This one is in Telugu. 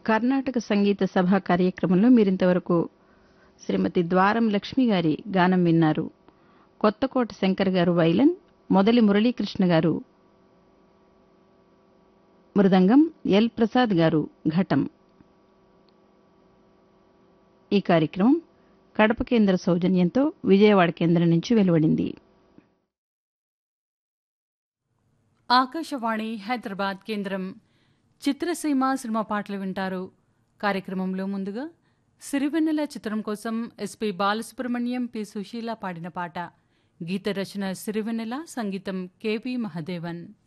కర్ణాటక సంగీత సభ కార్యక్రమంలో మీరింతవరకు శ్రీమతి ద్వారం లక్ష్మి గారి గానం విన్నారు కొత్తకోట శంకర్ గారు వైలన్ మొదలి మురళీకృష్ణ గారు మృదంగం ఎల్ ప్రసాద్ గారు ఘటం ఈ కార్యక్రమం కడప కేంద్ర సౌజన్యంతో విజయవాడ కేంద్రం నుంచి వెలువడింది ఆకాశవాణి హైదరాబాద్ కేంద్రం చిత్రసీమ సినిమా పాటలు వింటారు కార్యక్రమంలో ముందుగా సిరివెన్నెల చిత్రం కోసం ఎస్పి బాలసుబ్రహ్మణ్యం పి సుశీల పాడిన పాట గీత రచన సిరివెన్నెల సంగీతం కెవి మహదేవన్